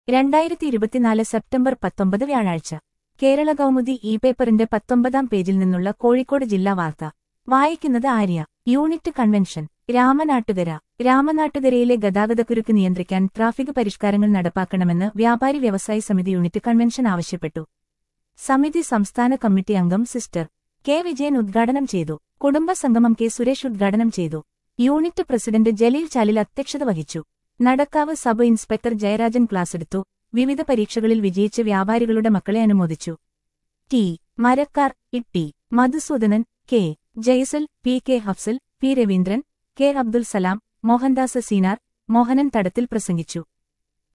രണ്ടായിരത്തി ഇരുപത്തിനാല് സെപ്റ്റംബർ പത്തൊമ്പത് വ്യാഴാഴ്ച കേരള കൗമുദി ഇ പേപ്പറിന്റെ പത്തൊമ്പതാം പേജിൽ നിന്നുള്ള കോഴിക്കോട് ജില്ലാ വാർത്ത വായിക്കുന്നത് ആര്യ യൂണിറ്റ് കൺവെൻഷൻ രാമനാട്ടുകര രാമനാട്ടുകരയിലെ ഗതാഗതക്കുരുക്ക് നിയന്ത്രിക്കാൻ ട്രാഫിക് പരിഷ്കാരങ്ങൾ നടപ്പാക്കണമെന്ന് വ്യാപാരി വ്യവസായി സമിതി യൂണിറ്റ് കൺവെൻഷൻ ആവശ്യപ്പെട്ടു സമിതി സംസ്ഥാന കമ്മിറ്റി അംഗം സിസ്റ്റർ കെ വിജയൻ ഉദ്ഘാടനം ചെയ്തു കുടുംബസംഗമം കെ സുരേഷ് ഉദ്ഘാടനം ചെയ്തു യൂണിറ്റ് പ്രസിഡന്റ് ജലീൽ ചാലിൽ അധ്യക്ഷത വഹിച്ചു നടക്കാവ് സബ് ഇൻസ്പെക്ടർ ജയരാജൻ ക്ലാസെടുത്തു വിവിധ പരീക്ഷകളിൽ വിജയിച്ച വ്യാപാരികളുടെ മക്കളെ അനുമോദിച്ചു T Marakkar Itty Madhusudanan K Jaisal P K Hafsal P Raveendran K Abdul Salam Mohandas Seenar Mohanan Thadathil പ്രസംഗിച്ചു